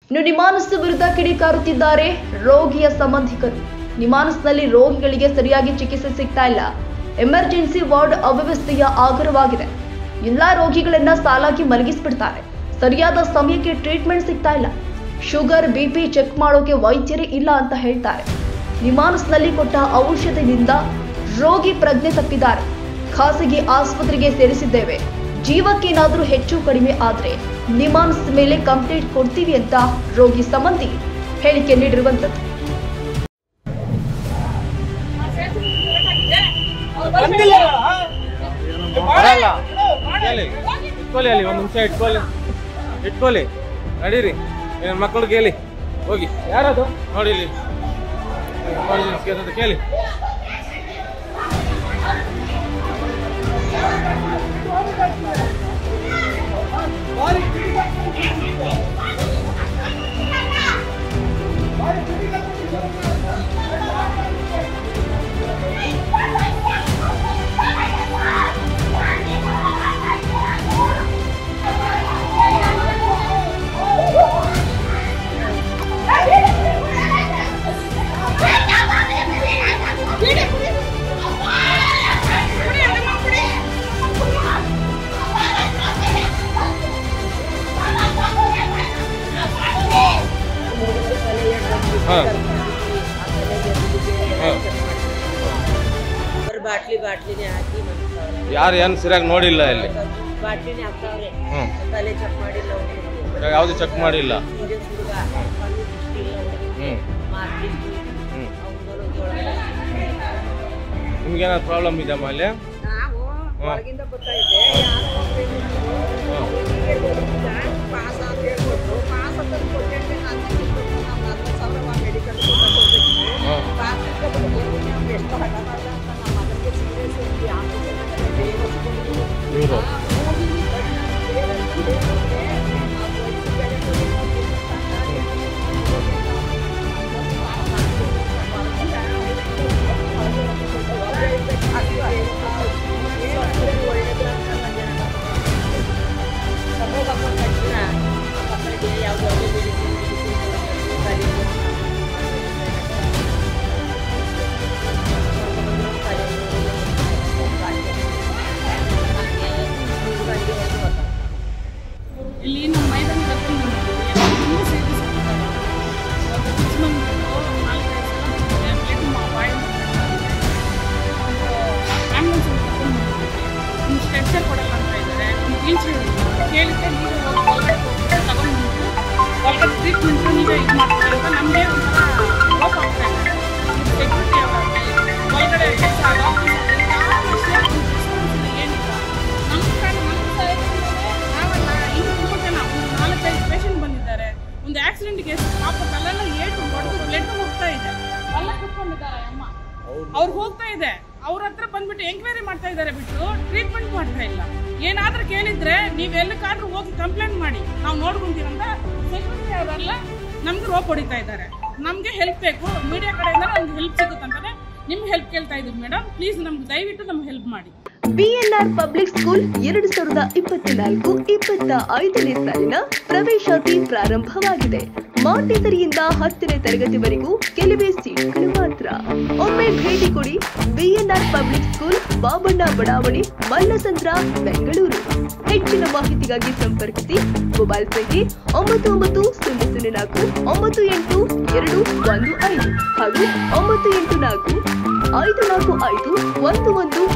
ಇನ್ನು ನಿಮಾನಸ್ ವಿರುದ್ಧ ಕಿಡಿಕಾರುತ್ತಿದ್ದಾರೆ ರೋಗಿಯ ಸಂಬಂಧಿಕರು ನಿಮಾನಸ್ನಲ್ಲಿ ರೋಗಿಗಳಿಗೆ ಸರಿಯಾಗಿ ಚಿಕಿತ್ಸೆ ಸಿಗ್ತಾ ಇಲ್ಲ ಎಮರ್ಜೆನ್ಸಿ ವಾರ್ಡ್ ಅವ್ಯವಸ್ಥೆಯ ಆಗರವಾಗಿದೆ ಎಲ್ಲಾ ರೋಗಿಗಳನ್ನ ಸಾಲಾಗಿ ಮಲಗಿಸ್ಬಿಡ್ತಾರೆ ಸರಿಯಾದ ಸಮಯಕ್ಕೆ ಟ್ರೀಟ್ಮೆಂಟ್ ಸಿಗ್ತಾ ಇಲ್ಲ ಶುಗರ್ ಬಿಪಿ ಚೆಕ್ ಮಾಡೋಕೆ ವೈದ್ಯರೇ ಇಲ್ಲ ಅಂತ ಹೇಳ್ತಾರೆ ನಿಮಾನಸ್ನಲ್ಲಿ ಕೊಟ್ಟ ಔಷಧದಿಂದ ರೋಗಿ ಪ್ರಜ್ಞೆ ತಪ್ಪಿದ್ದಾರೆ ಖಾಸಗಿ ಆಸ್ಪತ್ರೆಗೆ ಸೇರಿಸಿದ್ದೇವೆ ಜೀವಕ್ಕೇನಾದ್ರೂ ಹೆಚ್ಚು ಕಡಿಮೆ ಆದ್ರೆ ನಿಮಾನ್ಸ್ ಮೇಲೆ ಕಂಪ್ಲೇಂಟ್ ಕೊಡ್ತೀವಿ ಅಂತ ರೋಗಿ ಸಂಬಂಧಿ ಹೇಳಿಕೆ ನೀಡಿರುವಂತದ್ದು ಬರಲ್ಲ ಹೇಳಿ ಇಟ್ಕೊಳ್ಳಿ ಅಲ್ಲಿ ಒಂದು ನಿಮಿಷ ಇಟ್ಕೊಳ್ಳಿ ಇಟ್ಕೊಳ್ಳಿ ನಡೀರಿ ಏನ್ ಮಕ್ಕಳಿಗೆ ಹೇಳಿ ಹೋಗಿ ಯಾರದು ನೋಡಿ ಇಲ್ಲಿ emergency case ಅಂತ ಕೇಳಿ ಹಾ ಹಾ ಬರೀ ಬಾಟ್ಲಿ ಬಾಟ್ಲಿನೇ ಹಾಕಿ ಮಾಡ್ತಾವ್ರೆ ಯಾರು ಏನು ಸರಿಯಾಗಿ ನೋಡಿಲ್ಲ ಇಲ್ಲಿ ಬಾಟ್ಲಿನೇ ಹಾಕ್ತಾವ್ರೆ ಹ್ಮ್ ತಲೆ ಚೆಕ್ ಮಾಡಿಲ್ಲ ಹುಡುಗನಿಗೆ ಯಾವುದು ಚೆಕ್ ಮಾಡಿಲ್ಲ ಸೀರಿಯಸ್ ಹುಡುಗ ಕಣ್ಣು ದೃಷ್ಟಿ ಇಲ್ಲ ಹುಡುಗನಿಗೆ ಹ್ಮ್ ಮಾತಿತ್ತು ಹ್ಮ್ ಅವನೊಳಗೆ ಒಳಗಡೆ ನಿಮ್ಗೇನಾದ್ರು ಪ್ರಾಬ್ಲಮ್ ಇದೆ ಅಲ್ಲಿ ನಾವು ಹಾ. ಹೊರಗಿಂದ ಬರ್ತಾ ಇದ್ದೆ ಯಾರೋ ಒಬ್ರು ಪಾಸ್ ಅಂತ ಹೇಳ್ಕೊಟ್ರು ಪಾಸ್ ಅಂತ ಕೊಟ್ಟೆ ನಾನು ನಾವು ನಲ್ವತ್ತು ಸಾವಿರ ಮೆಡಿಕಲ್ ಹಾ. ಪಾಸ್ ಇಟ್ಕೊಂಡು ಎಷ್ಟು ಹಠ ಮಾಡ್ದ ಅಂತ ನಮ್ಮ ಮಗನಿಗೆ ಸೀರಿಯಸ್ ಇದ್ವಿ ಆಫೀಸಲ್ಲಿ ಬೇಗ ಸಿಗೋದು ಇವರು ಇಲ್ಲಿ ನಮ್ಮ ಮೈದಾನ ಕರ್ಕೊಂಡು ಬಂದಿದ್ದೀವಿ ತುಂಬ ಸೀರಿಯಸ್ ಒಂದು ಸಿಕ್ಸ್ ಮಂತ್ ನಾಲ್ಕೈದು ಸಲ ಬ್ಲಡ್ ಬಾಯಿ ಆ್ಯಂಬುಲೆನ್ಸ್ ಕರ್ಕೊಂಡು ಬಂದಿದ್ದೀವಿ ಒಂದು ಸ್ಟ್ರೆಚ್ಚರ್ ಕೊಡಲ್ಲ ಅಂತ ಇದ್ದಾರೆ ಒಂದು ವೀಲ್ ಚೇರ್ ಕೇಳಿದ್ರೆ ನೀವು ಹೋಗಿ ಒಳಗಡೆ ಹೋಗ್ಬಿಟ್ಟು ತಗೊಂಡ್ಬಂದು ಒಳಗಡೆ ಟ್ರೀಟ್ಮೆಂಟ್ ನೀವೇ ಇದು ಮಾಡ್ತೀವಿ ಅಂತ ನಮಗೆ ಒಂಥರ ಹೋಪ್ ಆಗ್ತಾ ಇದೆ ಸೆಕ್ಯೂರಿಟಿ ಅವರಲ್ಲಿ ಒಳಗಡೆ ಏನಿಲ್ಲ ನಮ್ಮ ಕಡೆ ನಮ್ಮ ಸೈಡ್ ನಾವಲ್ಲ ಇನ್ನು ತುಂಬ ಜನ ಒಂದು ನಾಲ್ಕೈದು ಪೇಷಂಟ್ ಬಂದಿದ್ದಾರೆ ಒಂದು ಆಕ್ಸಿಡೆಂಟ್ ಕೇಸ್ ಪಾಪ ಕಲ್ಲೆಲ್ಲ ಏಟು ಹೊಡೆದು ಬ್ಲಡ್ ಹೋಗ್ತಾ ಇದೆ ಎಲ್ಲ ಕುತ್ಕೊಂಡಿದ್ದಾರೆ ಅಮ್ಮ ಅವ್ರು ಹೋಗ್ತಾ ಇದೆ ಅವ್ರ ಹತ್ರ ಬಂದ್ಬಿಟ್ಟು ಎಂಕ್ವೈರಿ ಮಾಡ್ತಾ ಇದ್ದಾರೆ ಬಿಟ್ಟು ಟ್ರೀಟ್ಮೆಂಟ್ ಮಾಡ್ತಾ ಇಲ್ಲ ಏನಾದ್ರೂ ಕೇಳಿದ್ರೆ ನೀವ್ ಎಲ್ಲಕ್ಕಾದ್ರೂ ಹೋಗಿ ಕಂಪ್ಲೇಂಟ್ ಮಾಡಿ ನಾವು ನೋಡ್ಕೊಂತೀವಂತ ಸೆಕ್ಯೂರಿಟಿ ಅವರೆಲ್ಲ ನಮ್ಗೆ ರೋಪ್ ಹೊಡಿತಾ ಇದ್ದಾರೆ ನಮ್ಗೆ ಹೆಲ್ಪ್ ಬೇಕು ಮೀಡಿಯಾ ಕಡೆಯಿಂದ ನಮ್ಗೆ ಹೆಲ್ಪ್ ಸಿಗುತ್ತಂತಾನೆ ನಿಮ್ಗೆ ಹೆಲ್ಪ್ ಕೇಳ್ತಾ ಇದೀವಿ ಮೇಡಮ್ ಪ್ಲೀಸ್ ನಮ್ಗೆ ದಯವಿಟ್ಟು ನಮ್ಗೆ ಹೆಲ್ಪ್ ಮಾಡಿ ಬಿಎನ್ಆರ್ ಪಬ್ಲಿಕ್ ಸ್ಕೂಲ್ ಎರಡು ಸಾವಿರದ ಇಪ್ಪತ್ನಾಲ್ಕು ಇಪ್ಪತ್ತ ಐದನೇ ಸಾಲಿನ ಪ್ರವೇಶಾತಿ ಪ್ರಾರಂಭವಾಗಿದೆ ಮಾಂಟೆಸರಿಯಿಂದ ಹತ್ತನೇ ತರಗತಿವರೆಗೂ ಕೆಲವೇ ಸೀಟ್ಗಳು ಮಾತ್ರ ಒಮ್ಮೆ ಭೇಟಿ ಕೊಡಿ ಬಿಎನ್ಆರ್ ಪಬ್ಲಿಕ್ ಸ್ಕೂಲ್ ಬಾಬಣ್ಣ ಬಡಾವಣೆ ಮಲ್ಲಸಂದ್ರ ಬೆಂಗಳೂರು ಹೆಚ್ಚಿನ ಮಾಹಿತಿಗಾಗಿ ಸಂಪರ್ಕಿಸಿ ಮೊಬೈಲ್ ಸಂಖ್ಯೆ ಒಂಬತ್ತು ಒಂಬತ್ತು ಸೊನ್ನೆ ಸೊನ್ನೆ ನಾಲ್ಕು ಒಂಬತ್ತು ಎಂಟು ಎರಡು ಒಂದು ಐದು ಹಾಗೂ ಒಂಬತ್ತು ಎಂಟು ನಾಲ್ಕು ಐದು ನಾಲ್ಕು ಐದು ಒಂದು ಒಂದು